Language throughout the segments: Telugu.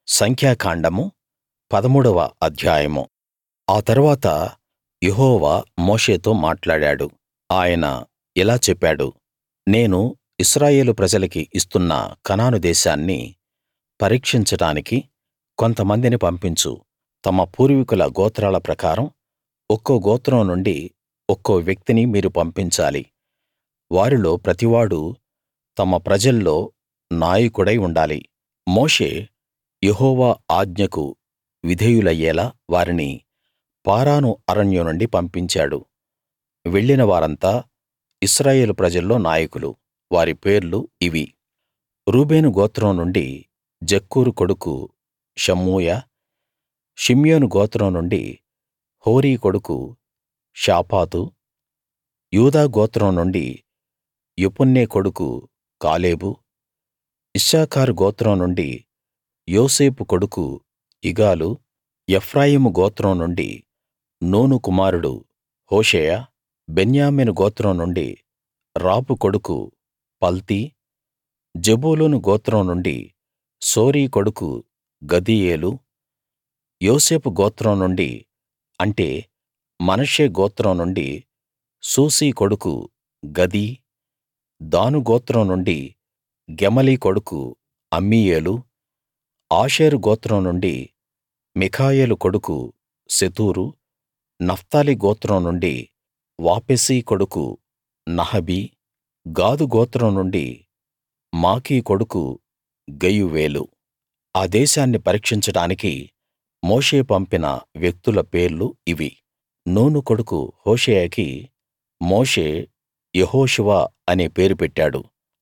సంఖ్యాకాండము పదమూడవ అధ్యాయము ఆ తరువాత యెహోవా మోషేతో మాట్లాడాడు ఆయన ఇలా చెప్పాడు నేను ఇశ్రాయేలు ప్రజలకి ఇస్తున్న కనాను దేశాన్ని పరీక్షించడానికి కొంతమందిని పంపించు తమ పూర్వీకుల గోత్రాల ప్రకారం ఒక్కో గోత్రం నుండి ఒక్కో వ్యక్తిని మీరు పంపించాలి వారిలో ప్రతివాడూ తమ ప్రజల్లో నాయకుడై ఉండాలి మోషే యెహోవా ఆజ్ఞకు విధేయులయ్యేలా వారిని పారాను అరణ్యం నుండి పంపించాడు వెళ్ళిన వారంతా ఇశ్రాయేలు ప్రజల్లో నాయకులు వారి పేర్లు ఇవి రూబేను గోత్రం నుండి జక్కూరు కొడుకు షమ్మూయా షిమ్యోను గోత్రం నుండి హోరీ కొడుకు షాపాతు యూదా గోత్రం నుండి యెఫున్నె కొడుకు కాలేబు ఇశ్శాఖారు గోత్రం నుండి యోసేపు కొడుకు ఇగాలు ఎఫ్రాయిము గోత్రం నుండి నూను కుమారుడు హోషేయ బెన్యామీను గోత్రం నుండి రాపు కొడుకు పల్తీ జెబూలూను గోత్రం నుండి సోరీ కొడుకు గదీయేలు యోసేపు గోత్రం నుండి అంటే మనష్షే గోత్రం నుండి సూసీ కొడుకు గదీ దాను గోత్రం నుండి గెమలి కొడుకు అమ్మీయేలు ఆషేరు గోత్రం నుండి మిఖాయేలు కొడుకు సెతూరు నఫ్తాలి గోత్రం నుండి వాపెసీ కొడుకు నహబీ గాదు గోత్రం నుండి మాకీ కొడుకు గెయువేలు ఆ దేశాన్ని పరీక్షించడానికి మోషే పంపిన వ్యక్తుల పేర్లు ఇవి నూను కొడుకు హోషేయకి మోషే యెహోషువ అనే పేరు పెట్టాడు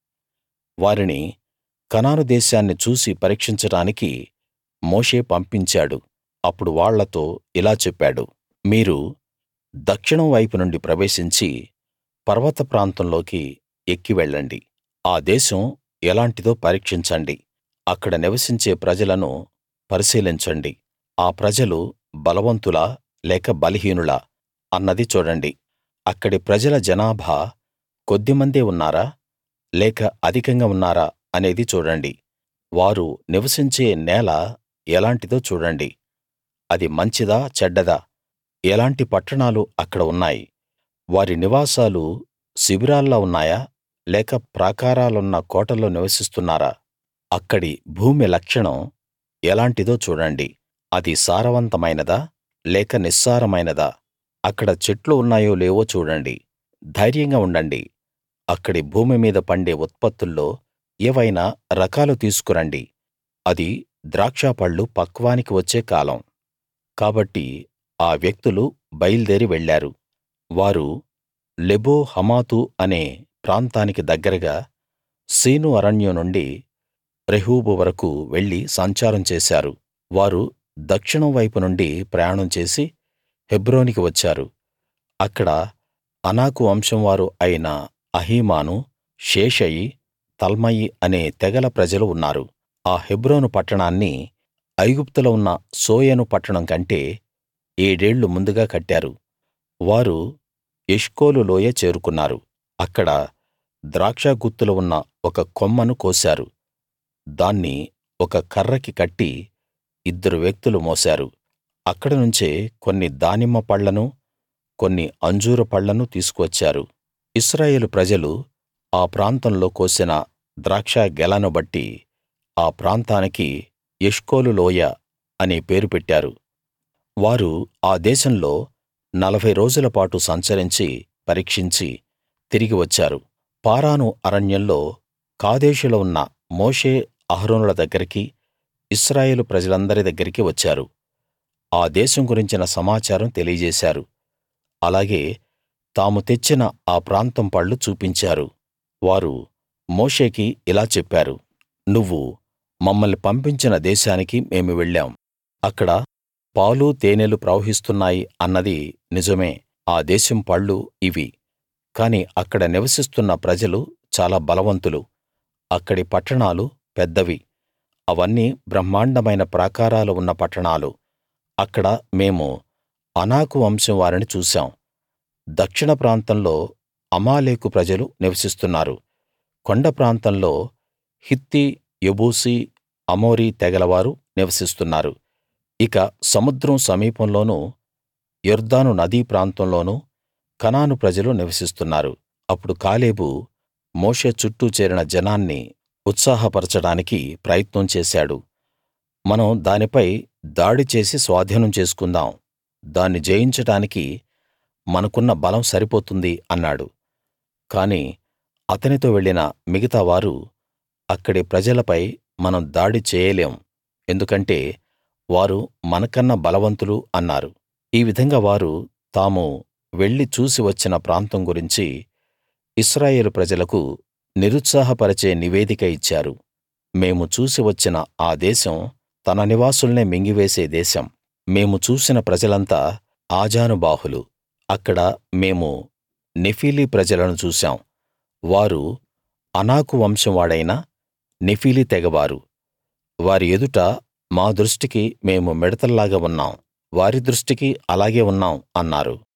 వారిని కనాను దేశాన్ని చూసి పరీక్షించడానికి మోషే పంపించాడు అప్పుడు వాళ్ళతో ఇలా చెప్పాడు మీరు దక్షిణం వైపు నుండి ప్రవేశించి పర్వత ప్రాంతంలోకి ఎక్కి వెళ్ళండి ఆ దేశం ఎలాంటిదో పరీక్షించండి అక్కడ నివసించే ప్రజలను పరిశీలించండి ఆ ప్రజలు బలవంతులా లేక బలహీనులా అన్నది చూడండి అక్కడి ప్రజల జనాభా కొద్దిమందే ఉన్నారా లేక అధికంగా ఉన్నారా అనేది చూడండి వారు నివసించే నేల ఎలాంటిదో చూడండి అది మంచిదా చెడ్డదా ఎలాంటి పట్టణాలు అక్కడ ఉన్నాయి వారి నివాసాలు శిబిరాల్లా ఉన్నాయా లేక ప్రాకారాలున్న కోటల్లో నివసిస్తున్నారా అక్కడి భూమి లక్షణం ఎలాంటిదో చూడండి అది సారవంతమైనదా లేక నిస్సారమైనదా అక్కడ చెట్లు ఉన్నాయో లేవో చూడండి ధైర్యంగా ఉండండి అక్కడి భూమి మీద పండే ఉత్పత్తుల్లో ఏవైనా రకాలు తీసుకురండి అది ద్రాక్షపళ్ళు పక్వానికి వచ్చే కాలం కాబట్టి ఆ వ్యక్తులు బయల్దేరి వెళ్ళారు వారు లెబో హమాతు అనే ప్రాంతానికి దగ్గరగా సీను అరణ్యం నుండి రెహోబు వరకూ వెళ్లి సంచారం చేశారు వారు దక్షిణం వైపు నుండి ప్రయాణం చేసి హెబ్రోనుకి వచ్చారు అక్కడ అనాకు వంశం వారు అయిన అహీమాను షేషయి తల్మయి అనే తెగల ప్రజలు ఉన్నారు ఆ హెబ్రోను పట్టణాన్ని ఐగుప్తులో ఉన్న సోయను పట్టణం కంటే ఏడేళ్ళు ముందుగా కట్టారు వారు ఎష్కోలు లోయ చేరుకున్నారు అక్కడ ద్రాక్ష గుత్తులు ఉన్న ఒక కొమ్మను కోశారు దాన్ని ఒక కర్రకి కట్టి ఇద్దరు వ్యక్తులు మోశారు అక్కడ నుంచే కొన్ని దానిమ్మ పళ్ళనూ కొన్ని అంజూర పళ్ళనూ తీసుకువచ్చారు ఇశ్రాయేలు ప్రజలు ఆ ప్రాంతంలో కోసిన ద్రాక్ష గెలను బట్టి ఆ ప్రాంతానికి ఎష్కోలు లోయ అనే పేరు పెట్టారు వారు ఆ దేశంలో నలభై రోజుల పాటు సంచరించి పరీక్షించి తిరిగి వచ్చారు పారాను అరణ్యంలో కాదేషులో ఉన్న మోషే అహరోనుల దగ్గరికి ఇశ్రాయేలు ప్రజలందరి దగ్గరికి వచ్చారు ఆ దేశం గురించిన సమాచారం తెలియజేశారు అలాగే తాము తెచ్చిన ఆ ప్రాంతం పళ్ళు చూపించారు వారు మోషేకి ఇలా చెప్పారు నువ్వు మమ్మల్ని పంపించిన దేశానికి మేము వెళ్ళాం అక్కడ పాలు తేనెలు ప్రవహిస్తున్నాయి అన్నది నిజమే ఆ దేశం పళ్ళు ఇవి కాని అక్కడ నివసిస్తున్న ప్రజలు చాలా బలవంతులు అక్కడి పట్టణాలు పెద్దవి అవన్నీ బ్రహ్మాండమైన ప్రాకారాలు ఉన్న పట్టణాలు అక్కడ మేము అనాకు వంశం వారిని చూశాం దక్షిణ ప్రాంతంలో అమాలేకు ప్రజలు నివసిస్తున్నారు కొండ ప్రాంతంలో హిత్తీ యెబూసీ అమోరీ తెగలవారు నివసిస్తున్నారు ఇక సముద్రం సమీపంలోనూ యొర్దాను నదీ ప్రాంతంలోనూ కనాను ప్రజలు నివసిస్తున్నారు అప్పుడు కాలేబు మోషే చుట్టూ చేరిన జనాన్ని ఉత్సాహపరచడానికి ప్రయత్నం చేశాడు మనం దానిపై దాడి చేసి స్వాధీనం చేసుకుందాం దాన్ని జయించడానికి మనకున్న బలం సరిపోతుంది అన్నాడు కాని అతనితో వెళ్ళిన మిగతా వారు అక్కడి ప్రజలపై మనం దాడి చేయలేం ఎందుకంటే వారు మనకన్నా బలవంతులు అన్నారు ఈ విధంగా వారు తాము వెళ్లి చూసి వచ్చిన ప్రాంతం గురించి ఇశ్రాయేలు ప్రజలకు నిరుత్సాహపరిచే నివేదిక ఇచ్చారు మేము చూసి వచ్చిన ఆ దేశం తన నివాసుల్నే మింగివేసే దేశం మేము చూసిన ప్రజలంతా ఆజానుబాహులు అక్కడ మేము నెఫీలీ ప్రజలను చూశాం వారు అనాకు వంశం వాడైన నెఫీలీ తెగవారు వారి ఎదుట మా దృష్టికి మేము మిడతల్లాగా ఉన్నాం వారి దృష్టికి అలాగే ఉన్నాం అన్నారు